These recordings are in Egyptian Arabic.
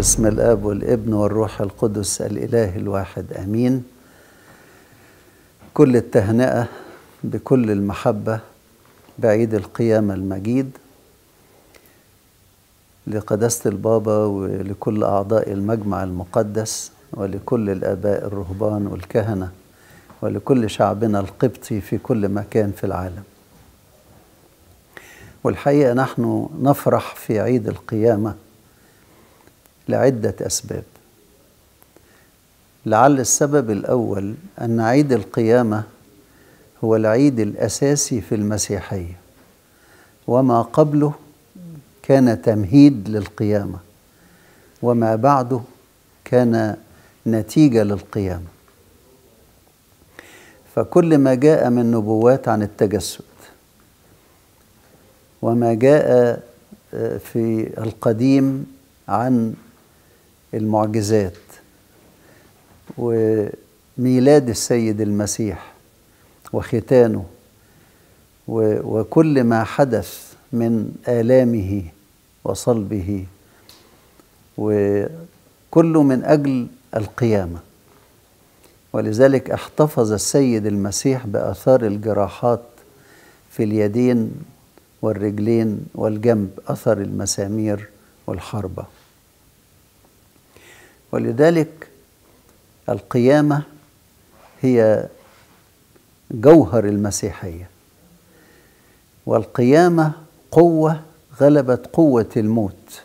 بسم الاب والابن والروح القدس الاله الواحد امين كل التهنئه بكل المحبه بعيد القيامه المجيد لقداسه البابا ولكل اعضاء المجمع المقدس ولكل الاباء الرهبان والكهنه ولكل شعبنا القبطي في كل مكان في العالم والحقيقه نحن نفرح في عيد القيامه لعده اسباب لعل السبب الاول ان عيد القيامه هو العيد الاساسي في المسيحيه وما قبله كان تمهيد للقيامه وما بعده كان نتيجه للقيامه فكل ما جاء من نبوات عن التجسد وما جاء في القديم عن المعجزات وميلاد السيد المسيح وختانه وكل ما حدث من آلامه وصلبه وكله من أجل القيامة ولذلك احتفظ السيد المسيح بآثار الجراحات في اليدين والرجلين والجنب أثر المسامير والحربة ولذلك القيامة هي جوهر المسيحية والقيامة قوة غلبت قوة الموت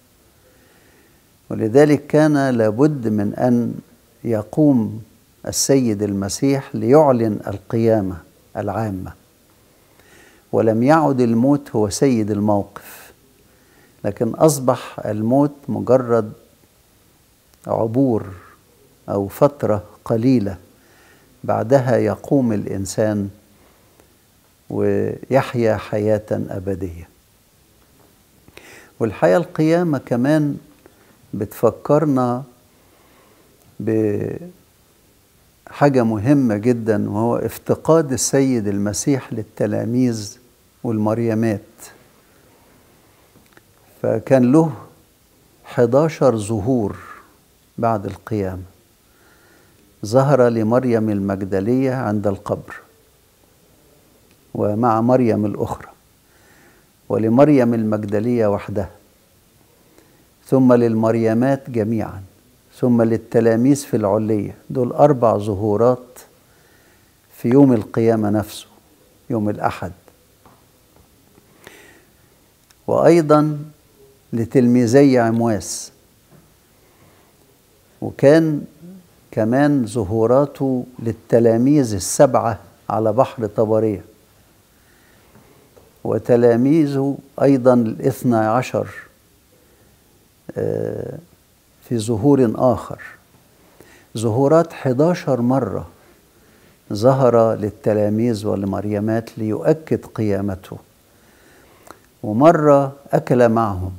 ولذلك كان لابد من أن يقوم السيد المسيح ليعلن القيامة العامة ولم يعد الموت هو سيد الموقف لكن أصبح الموت مجرد عبور او فتره قليله بعدها يقوم الانسان ويحيا حياه ابديه والحياه القيامه كمان بتفكرنا بحاجه مهمه جدا وهو افتقاد السيد المسيح للتلاميذ والمريمات فكان له 11 ظهور بعد القيامة ظهر لمريم المجدلية عند القبر ومع مريم الأخرى ولمريم المجدلية وحدها ثم للمريمات جميعا ثم للتلاميذ في العلية دول أربع ظهورات في يوم القيامة نفسه يوم الأحد وأيضا لتلميذي عمواس وكان كمان ظهوراته للتلاميذ السبعة على بحر طبرية وتلاميذه أيضا الاثنى عشر في ظهور آخر ظهورات 11 مرة ظهر للتلاميذ والمريمات ليؤكد قيامته ومرة أكل معهم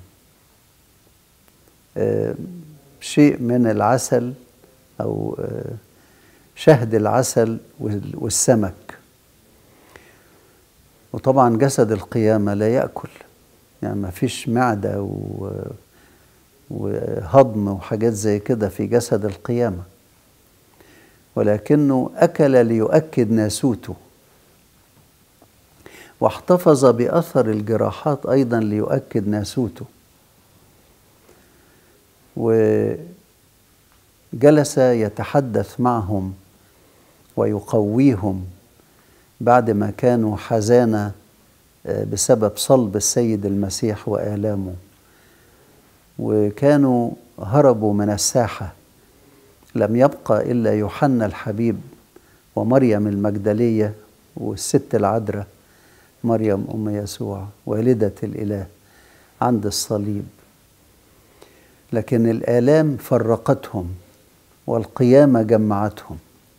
شيء من العسل او شهد العسل والسمك وطبعا جسد القيامة لا يأكل يعني ما فيش معدة وهضم وحاجات زي كده في جسد القيامة ولكنه أكل ليؤكد ناسوته واحتفظ بأثر الجراحات أيضا ليؤكد ناسوته وجلس يتحدث معهم ويقويهم بعد ما كانوا حزانة بسبب صلب السيد المسيح وآلامه وكانوا هربوا من الساحة لم يبقى إلا يوحنا الحبيب ومريم المجدلية والست العذراء مريم أم يسوع والدة الإله عند الصليب لكن الآلام فرقتهم والقيامة جمعتهم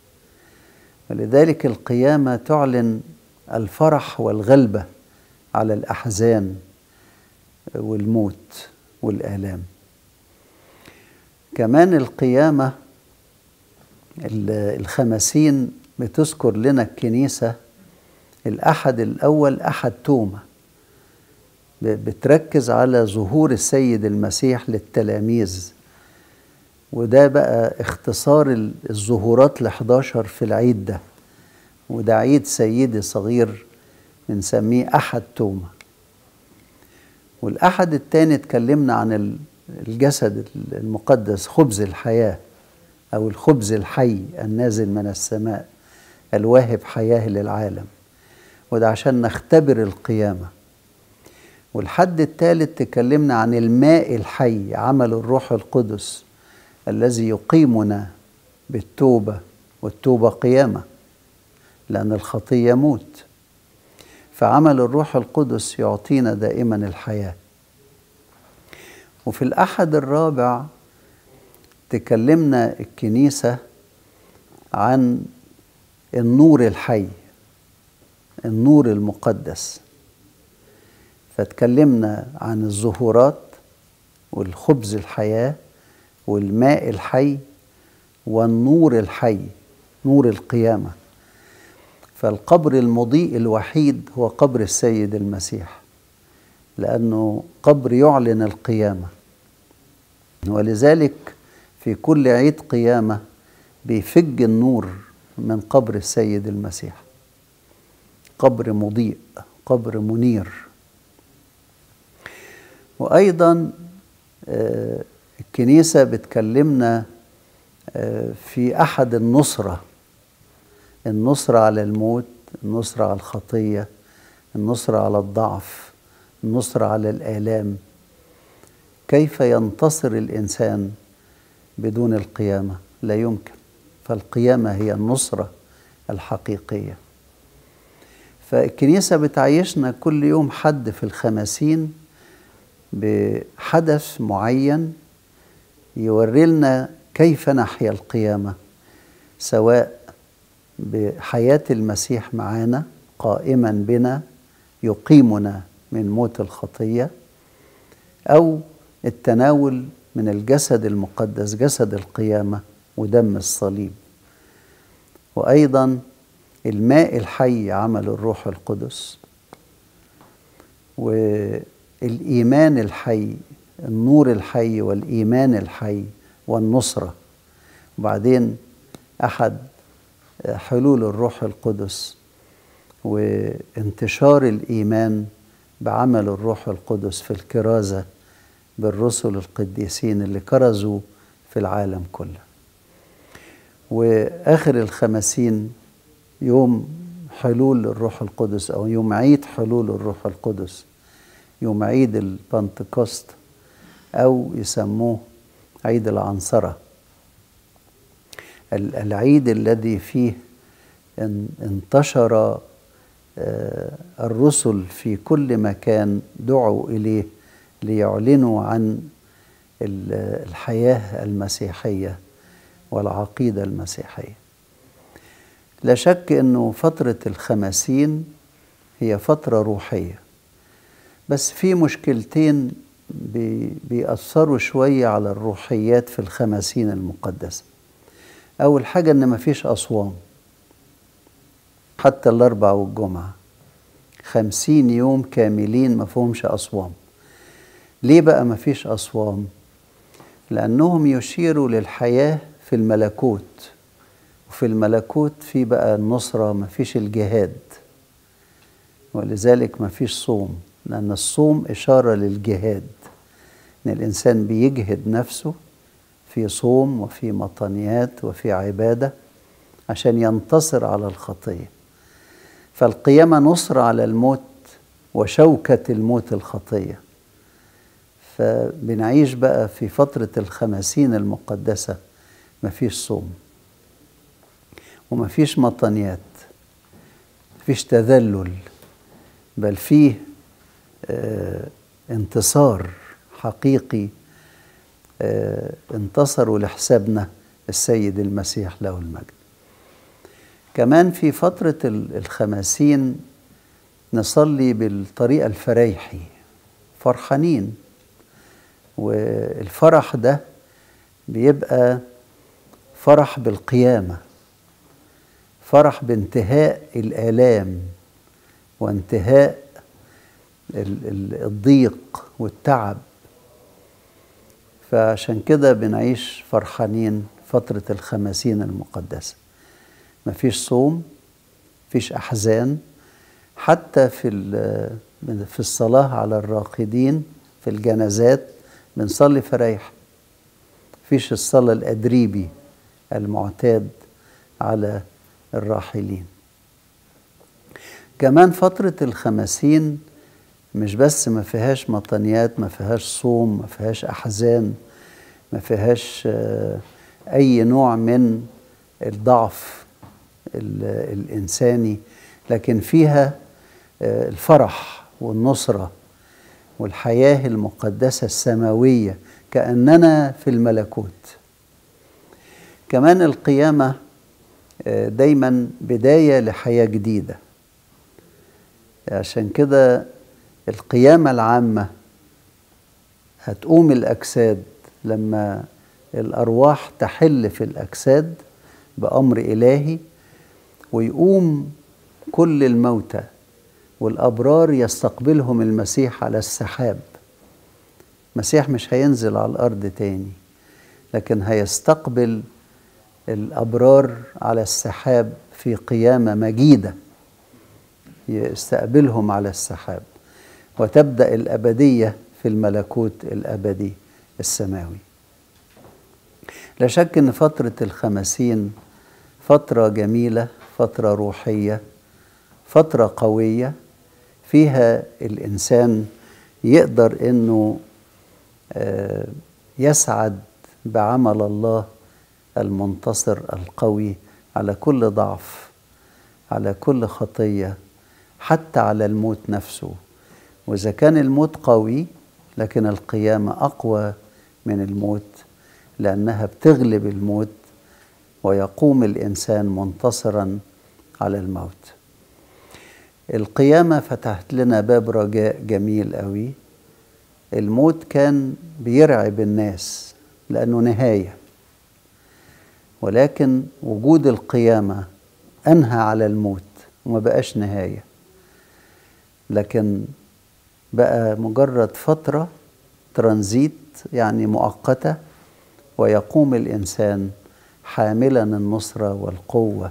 ولذلك القيامة تعلن الفرح والغلبة على الأحزان والموت والآلام كمان القيامة الخمسين بتذكر لنا الكنيسة الأحد الأول أحد تومة بتركز على ظهور السيد المسيح للتلاميذ وده بقى اختصار الظهورات ال 11 في العيد ده وده عيد سيدي صغير بنسميه أحد تومة والأحد التاني اتكلمنا عن الجسد المقدس خبز الحياة أو الخبز الحي النازل من السماء الواهب حياة للعالم وده عشان نختبر القيامة والحد الثالث تكلمنا عن الماء الحي عمل الروح القدس الذي يقيمنا بالتوبة والتوبة قيامة لأن الخطية موت فعمل الروح القدس يعطينا دائما الحياة وفي الأحد الرابع تكلمنا الكنيسة عن النور الحي النور المقدس فتكلمنا عن الظهورات والخبز الحياة والماء الحي والنور الحي نور القيامة فالقبر المضيء الوحيد هو قبر السيد المسيح لأنه قبر يعلن القيامة ولذلك في كل عيد قيامة بيفج النور من قبر السيد المسيح قبر مضيء قبر منير وأيضا الكنيسة بتكلمنا في أحد النصرة النصرة على الموت النصرة على الخطية النصرة على الضعف النصرة على الآلام كيف ينتصر الإنسان بدون القيامة لا يمكن فالقيامة هي النصرة الحقيقية فالكنيسة بتعيشنا كل يوم حد في الخمسين بحدث معين يوري لنا كيف نحيا القيامة سواء بحياة المسيح معانا قائما بنا يقيمنا من موت الخطية أو التناول من الجسد المقدس جسد القيامة ودم الصليب وأيضا الماء الحي عمل الروح القدس والإيمان الحي النور الحي والإيمان الحي والنصرة وبعدين أحد حلول الروح القدس وانتشار الإيمان بعمل الروح القدس في الكرازة بالرسل القديسين اللي كرزوا في العالم كله وآخر الخمسين يوم حلول الروح القدس أو يوم عيد حلول الروح القدس يوم عيد البنتكوست أو يسموه عيد العنصرة العيد الذي فيه انتشر الرسل في كل مكان دعوا إليه ليعلنوا عن الحياة المسيحية والعقيدة المسيحية لا شك أنه فترة الخمسين هي فترة روحية بس في مشكلتين بيأثروا شوية على الروحيات في الخمسين المقدسة أول حاجة إن مفيش أصوام حتى الأربع والجمعة خمسين يوم كاملين مفهومش أصوام ليه بقى مفيش أصوام لأنهم يشيروا للحياة في الملكوت وفي الملكوت في بقى النصرة مفيش الجهاد ولذلك مفيش صوم لأن الصوم إشارة للجهاد إن الإنسان بيجهد نفسه في صوم وفي مطنيات وفي عبادة عشان ينتصر على الخطية فالقيامة نصر على الموت وشوكة الموت الخطية فبنعيش بقى في فترة الخمسين المقدسة مفيش صوم ومفيش مطنيات مفيش تذلل بل فيه آه انتصار حقيقي آه انتصروا لحسابنا السيد المسيح له المجد كمان في فترة الخمسين نصلي بالطريقة الفريحي فرحانين والفرح ده بيبقى فرح بالقيامة فرح بانتهاء الآلام وانتهاء الضيق والتعب فعشان كده بنعيش فرحانين فترة الخمسين المقدسة مفيش صوم مفيش أحزان حتى في في الصلاة على الراقدين في الجنازات بنصلي فرايح مفيش الصلاة الأدريبي المعتاد على الراحلين كمان فترة الخمسين مش بس ما فيهاش مطنيات ما فيهاش صوم ما فيهاش أحزان ما فيهاش أي نوع من الضعف الإنساني لكن فيها الفرح والنصرة والحياة المقدسة السماوية كأننا في الملكوت كمان القيامة دايما بداية لحياة جديدة عشان كده القيامة العامة هتقوم الأجساد لما الأرواح تحل في الأجساد بأمر إلهي ويقوم كل الموتى والأبرار يستقبلهم المسيح على السحاب المسيح مش هينزل على الأرض تاني لكن هيستقبل الأبرار على السحاب في قيامة مجيدة يستقبلهم على السحاب وتبدأ الأبدية في الملكوت الأبدي السماوي لا شك أن فترة الخمسين فترة جميلة فترة روحية فترة قوية فيها الإنسان يقدر أنه يسعد بعمل الله المنتصر القوي على كل ضعف على كل خطيه حتى على الموت نفسه واذا كان الموت قوي لكن القيامه اقوى من الموت لانها بتغلب الموت ويقوم الانسان منتصرا على الموت القيامه فتحت لنا باب رجاء جميل قوي الموت كان بيرعب الناس لانه نهايه ولكن وجود القيامه انهى على الموت وما بقاش نهايه لكن بقى مجرد فترة ترانزيت يعني مؤقتة ويقوم الإنسان حاملا النصرة والقوة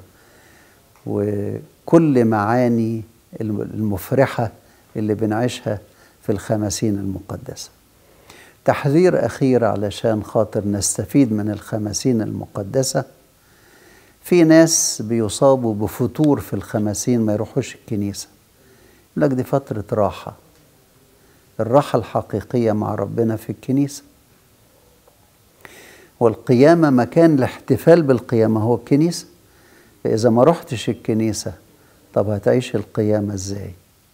وكل معاني المفرحة اللي بنعيشها في الخمسين المقدسة تحذير أخير علشان خاطر نستفيد من الخمسين المقدسة في ناس بيصابوا بفتور في الخمسين ما يروحوش الكنيسه يقول لك دي فترة راحة الراحة الحقيقية مع ربنا في الكنيسة والقيامة مكان الاحتفال بالقيامة هو الكنيسة فإذا ما رحتش الكنيسة طب هتعيش القيامة ازاي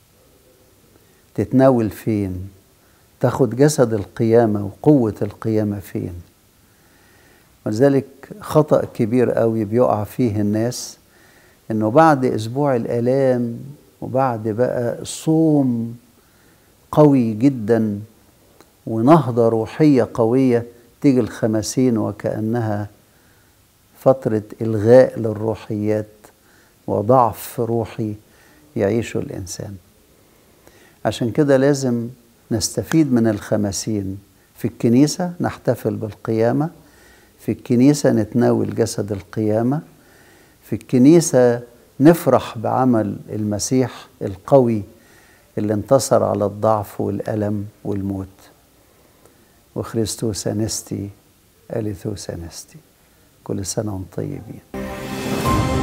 تتناول فين تاخد جسد القيامة وقوة القيامة فين ولذلك خطأ كبير قوي بيقع فيه الناس انه بعد اسبوع الالام وبعد بقى صوم قوي جدا ونهضة روحية قوية تيجي الخمسين وكأنها فترة إلغاء للروحيات وضعف روحي يعيشه الإنسان عشان كده لازم نستفيد من الخمسين في الكنيسة نحتفل بالقيامة في الكنيسة نتناول جسد القيامة في الكنيسة نفرح بعمل المسيح القوي اللي انتصر على الضعف والألم والموت وخريستوس أنستي أليثوس أنستي كل سنة وانتم طيبين